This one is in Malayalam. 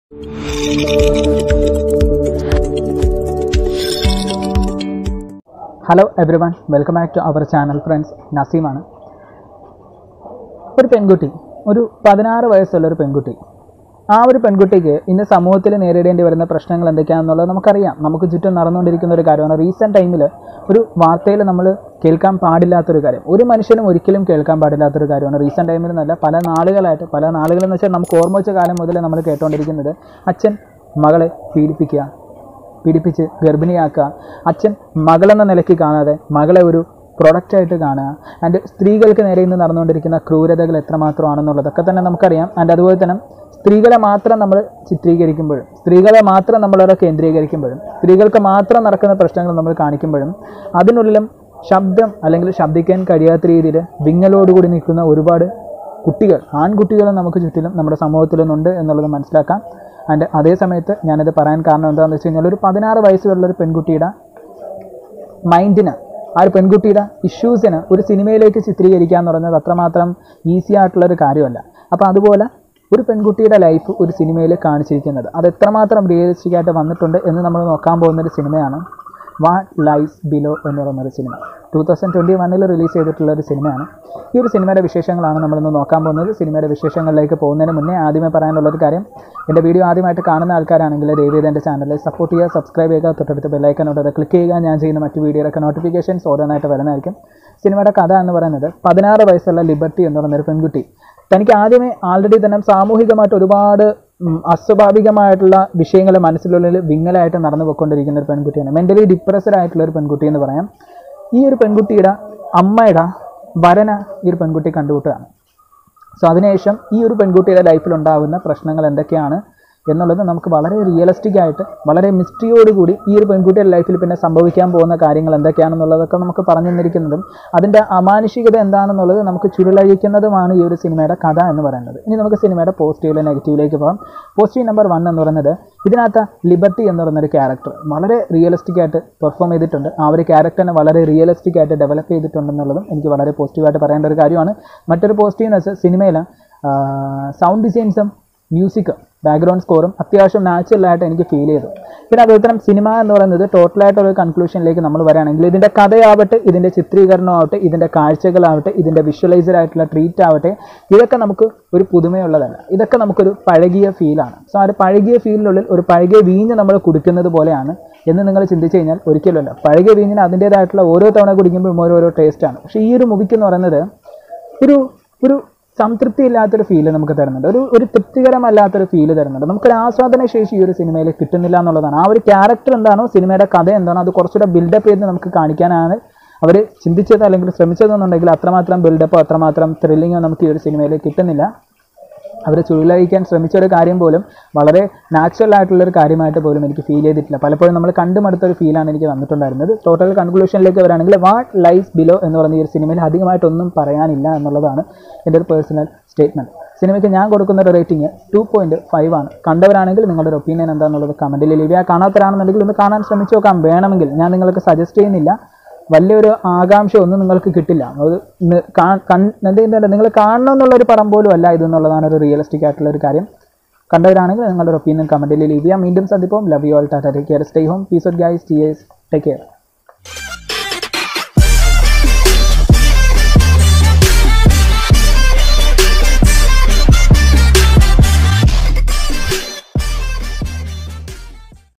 hello everyone welcome back to our channel friends നസീമാണ് ഒരു പെൺകുട്ടി ഒരു പതിനാറ് വയസ്സുള്ള ഒരു പെൺകുട്ടി ആ ഒരു പെൺകുട്ടിക്ക് ഇന്ന് സമൂഹത്തിൽ നേരിടേണ്ടി വരുന്ന പ്രശ്നങ്ങൾ എന്തൊക്കെയാണെന്നുള്ളത് നമുക്കറിയാം നമുക്ക് ചുറ്റും നടന്നുകൊണ്ടിരിക്കുന്ന ഒരു കാര്യമാണ് റീസെൻറ്റ് ടൈമിൽ ഒരു വാർത്തയിൽ നമ്മൾ കേൾക്കാൻ പാടില്ലാത്തൊരു കാര്യം ഒരു മനുഷ്യനും ഒരിക്കലും കേൾക്കാൻ പാടില്ലാത്തൊരു കാര്യമാണ് റീസെൻറ്റ് ടൈമിൽ എന്നല്ല പല നാളുകളായിട്ട് പല നാളുകളെന്ന് വെച്ചാൽ നമുക്ക് ഓർമ്മ വെച്ച കാലം മുതൽ നമ്മൾ കേട്ടുകൊണ്ടിരിക്കുന്നത് അച്ഛൻ മകളെ പീഡിപ്പിക്കുക പീഡിപ്പിച്ച് ഗർഭിണിയാക്കുക അച്ഛൻ മകളെന്ന നിലയ്ക്ക് കാണാതെ മകളെ ഒരു പ്രൊഡക്റ്റായിട്ട് കാണുക ആൻഡ് സ്ത്രീകൾക്ക് നേരെ ഇന്ന് നടന്നുകൊണ്ടിരിക്കുന്ന ക്രൂരതകൾ എത്രമാത്രമാണെന്നുള്ളതൊക്കെ തന്നെ നമുക്കറിയാം ആൻഡ് അതുപോലെ തന്നെ സ്ത്രീകളെ മാത്രം നമ്മൾ ചിത്രീകരിക്കുമ്പോഴും സ്ത്രീകളെ മാത്രം നമ്മളവിടെ കേന്ദ്രീകരിക്കുമ്പോഴും സ്ത്രീകൾക്ക് മാത്രം നടക്കുന്ന പ്രശ്നങ്ങൾ നമ്മൾ കാണിക്കുമ്പോഴും അതിനുള്ളിലും ശബ്ദം അല്ലെങ്കിൽ ശബ്ദിക്കാൻ കഴിയാത്ത രീതിയിൽ വിങ്ങലോടുകൂടി നിൽക്കുന്ന ഒരുപാട് കുട്ടികൾ ആൺകുട്ടികളും നമുക്ക് ചുറ്റിലും നമ്മുടെ സമൂഹത്തിലൊന്നുണ്ട് എന്നുള്ളത് മനസ്സിലാക്കാം ആൻഡ് അതേ സമയത്ത് ഞാനിത് പറയാൻ കാരണം എന്താണെന്ന് വെച്ച് കഴിഞ്ഞാൽ ഒരു പതിനാറ് വയസ്സുള്ള ഒരു പെൺകുട്ടിയുടെ മൈൻഡിന് ആ ഒരു പെൺകുട്ടിയുടെ ഇഷ്യൂസിന് ഒരു സിനിമയിലേക്ക് ചിത്രീകരിക്കുക എന്ന് പറയുന്നത് അത്രമാത്രം ഈസി ആയിട്ടുള്ള ഒരു കാര്യമല്ല അപ്പോൾ അതുപോലെ ഒരു പെൺകുട്ടിയുടെ ലൈഫ് ഒരു സിനിമയിൽ കാണിച്ചിരിക്കുന്നത് അത് എത്രമാത്രം റിയലിസ്റ്റിക് ആയിട്ട് വന്നിട്ടുണ്ട് എന്ന് നമ്മൾ നോക്കാൻ പോകുന്ന ഒരു സിനിമയാണ് വാട്ട് ലൈസ് ബിലോ എന്ന് പറയുന്ന ഒരു സിനിമ ടൂ തൗസൻഡ് ട്വൻറ്റി വണ്ണിൽ റിലീസ് ചെയ്തിട്ടുള്ള ഒരു സിനിമയാണ് ഈ ഒരു സിനിമയുടെ വിശേഷങ്ങളാണ് നമ്മളിന്ന് നോക്കാൻ പോകുന്നത് സിനിമയുടെ വിശേഷങ്ങളിലേക്ക് പോകുന്നതിന് മുന്നേ ആദ്യമേ പറയാനുള്ള ഒരു കാര്യം എൻ്റെ വീഡിയോ ആദ്യമായിട്ട് കാണുന്ന ആൾക്കാരാണെങ്കിൽ ദയവ് ചെയ്ത് എൻ്റെ ചാനലിൽ സപ്പോർട്ട് ചെയ്യുക സബ്സ്ക്രൈബ് ചെയ്യുക തൊട്ടടുത്ത് ബെല്ലൈക്കനോട് അത് ക്ലിക്ക് ചെയ്യുക ഞാൻ ചെയ്യുന്ന മറ്റ് വീഡിയോയിലൊക്കെ നോട്ടിഫിക്കേഷൻസ് ഓരോന്നായിട്ട് വരുന്നതായിരിക്കും സിനിമയുടെ കഥ എന്ന് പറയുന്നത് പതിനാറ് വയസ്സുള്ള ലിബർട്ടി എന്ന് പറയുന്ന ഒരു പെൺകുട്ടി തനിക്ക് ആദ്യമേ ആൾറെഡി തന്നെ സാമൂഹികമായിട്ട് ഒരുപാട് ഉം, അസ്വാഭാവികമായിട്ടുള്ള വിഷയങ്ങൾ മനസ്സിലുള്ളിൽ വിങ്ങലായിട്ട് നടന്നു പോയിക്കൊണ്ടിരിക്കുന്ന ഒരു പെൺകുട്ടിയാണ് മെൻ്റലി ഡിപ്രസ്ഡ് ആയിട്ടുള്ള ഒരു പെൺകുട്ടി എന്ന് പറയാം ഈ ഒരു പെൺകുട്ടിയുടെ അമ്മയുടെ വരന ഈ ഒരു പെൺകുട്ടി കണ്ടുമുട്ടുകയാണ് സോ അതിനുശേഷം ഈ ഒരു പെൺകുട്ടിയുടെ ലൈഫിൽ ഉണ്ടാകുന്ന പ്രശ്നങ്ങൾ എന്തൊക്കെയാണ് എന്നുള്ളത് നമുക്ക് വളരെ റിയലിസ്റ്റിക് ആയിട്ട് വളരെ മിസ്റ്ററിയോടുകൂടി ഈ ഒരു പെൺകുട്ടിയുടെ ലൈഫിൽ പിന്നെ സംഭവിക്കാൻ പോകുന്ന കാര്യങ്ങൾ എന്തൊക്കെയാണെന്നുള്ളതൊക്കെ നമുക്ക് പറഞ്ഞു തന്നിരിക്കുന്നതും അതിൻ്റെ അമാനുഷികത എന്താണെന്നുള്ളത് നമുക്ക് ചുരുളഴിക്കുന്നതുമാണ് ഈ ഒരു സിനിമയുടെ കഥ എന്ന് പറയുന്നത് ഇനി നമുക്ക് സിനിമയുടെ പോസിറ്റീവിലെ നെഗറ്റീവിലേക്ക് പോകാം പോസിറ്റീവ് നമ്പർ വൺ എന്ന് പറയുന്നത് ഇതിനകത്ത് ലിബർട്ടി എന്ന് പറയുന്നൊരു ക്യാരക്ടർ വളരെ റിയലിസ്റ്റിക് ആയിട്ട് പെർഫോം ചെയ്തിട്ടുണ്ട് ആ ഒരു ക്യാരക്ടറിനെ വളരെ റിയലിസ്റ്റിക് ആയിട്ട് ഡെവലപ്പ് ചെയ്തിട്ടുണ്ടെന്നുള്ളതും എനിക്ക് വളരെ പോസിറ്റീവായിട്ട് പറയേണ്ട ഒരു കാര്യമാണ് മറ്റൊരു പോസിറ്റീവ് എന്ന് വെച്ചാൽ സിനിമയിൽ സൗണ്ട് ഡിസൈൻസും മ്യൂസിക് ബാക്ക്ഗ്രൗണ്ട് സ്കോറും അത്യാവശ്യം നാച്ചുറലായിട്ട് എനിക്ക് ഫീൽ ചെയ്തു പിന്നെ അതുപോലെ തന്നെ സിനിമ എന്ന് പറയുന്നത് ടോട്ടലായിട്ടൊരു കൺക്ലൂഷനിലേക്ക് നമ്മൾ വരികയാണെങ്കിൽ ഇതിൻ്റെ കഥയാവട്ടെ ഇതിൻ്റെ ചിത്രീകരണമാവട്ടെ ഇതിൻ്റെ കാഴ്ചകളാവട്ടെ ഇതിൻ്റെ വിഷ്വലൈസർ ആയിട്ടുള്ള ട്രീറ്റ് ആവട്ടെ ഇതൊക്കെ നമുക്ക് ഒരു പുതുമയുള്ളതല്ല ഇതൊക്കെ നമുക്കൊരു പഴകിയ ഫീലാണ് സോ ആ ഒരു പഴകിയ ഫീലിനുള്ളിൽ ഒരു പഴകിയ വീഞ്ഞ് നമ്മൾ കുടിക്കുന്നത് പോലെയാണ് എന്ന് നിങ്ങൾ ചിന്തിച്ചു കഴിഞ്ഞാൽ ഒരിക്കലുമല്ല പഴകിയ വീഞ്ഞിന് അതിൻ്റേതായിട്ടുള്ള ഓരോ തവണ കുടിക്കുമ്പോഴും ഓരോരോ ടേസ്റ്റാണ് പക്ഷേ ഈ ഒരു മൂവിക്ക് എന്ന് പറയുന്നത് ഒരു ഒരു സംതൃപ്തി ഇല്ലാത്തൊരു ഫീല് നമുക്ക് തരുന്നുണ്ട് ഒരു ഒരു തൃപ്തികരമല്ലാത്തൊരു ഫീല് തരുന്നുണ്ട് നമുക്കൊരു ആസ്വാദന ശേഷി ഈ ഒരു സിനിമയിൽ കിട്ടുന്നില്ല എന്നുള്ളതാണ് ആ ഒരു ക്യാരക്ടർ എന്താണോ സിനിമയുടെ കഥ എന്താണോ അത് കുറച്ചുകൂടെ ബിൽഡപ്പ് ചെയ്ത് നമുക്ക് കാണിക്കാനാണ് അവർ ചിന്തിച്ചത് അല്ലെങ്കിൽ ശ്രമിച്ചതെന്നുണ്ടെങ്കിൽ അത്രമാത്രം ബിൽഡപ്പോ അത്രമാത്രം ത്രില്ലിങ്ങോ നമുക്ക് ഈ ഒരു സിനിമയിൽ കിട്ടുന്നില്ല അവർ ചുഴലഴിക്കാൻ ശ്രമിച്ച ഒരു കാര്യം പോലും വളരെ നാച്ചുറൽ ആയിട്ടുള്ള ഒരു കാര്യമായിട്ട് പോലും എനിക്ക് ഫീൽ ചെയ്തിട്ടില്ല പലപ്പോഴും നമ്മൾ കണ്ടുമടുത്ത ഒരു ഫീലാണ് എനിക്ക് വന്നിട്ടുണ്ടായിരുന്നത് ടോട്ടൽ കൺക്ലൂഷനിലേക്ക് വരാണെങ്കിൽ വാട്ട് ലൈസ് ബിലോ എന്ന് പറയുന്ന ഈ ഒരു സിനിമയിൽ അധികമായിട്ടൊന്നും പറയാനില്ല എന്നുള്ളതാണ് എൻ്റെ ഒരു പേഴ്സണൽ സ്റ്റേറ്റ്മെൻറ്റ് സിനിമയ്ക്ക് ഞാൻ കൊടുക്കുന്ന ഒരു റേറ്റിംഗ് ടു പോയിൻറ്റ് ഫൈവ് ആണ് കണ്ടവരാണെങ്കിൽ നിങ്ങളുടെ ഒരു ഒപ്പീനിയൻ എന്താണെന്നുള്ളത് കമൻറ്റിൽ ലഭ്യ കാണാത്തവരാണെന്നുണ്ടെങ്കിൽ ഒന്ന് കാണാൻ ശ്രമിച്ചു നോക്കാം വേണമെങ്കിൽ ഞാൻ നിങ്ങൾക്ക് സജസ്റ്റ് ചെയ്യുന്നില്ല വലിയൊരു ആകാംക്ഷ ഒന്നും നിങ്ങൾക്ക് കിട്ടില്ല അത് നി- കാ- കൺ- എന്ത് ചെയ്യുന്നില്ല നിങ്ങൾ കാണണം എന്നുള്ളൊരു പടം പോലും അല്ല ഇതെന്നുള്ളതാണ് ഒരു റിയലിസ്റ്റിക് ആയിട്ടുള്ള ഒരു കാര്യം കണ്ടവരാണെങ്കിൽ നിങ്ങളുടെ ഒരു ഒപ്പീനിയൻ കമൻറ്റിൽ ലീവ് ചെയ്യാം വീണ്ടും സന്ദിപ്പം love you all tata take care stay home peace off guys T S take care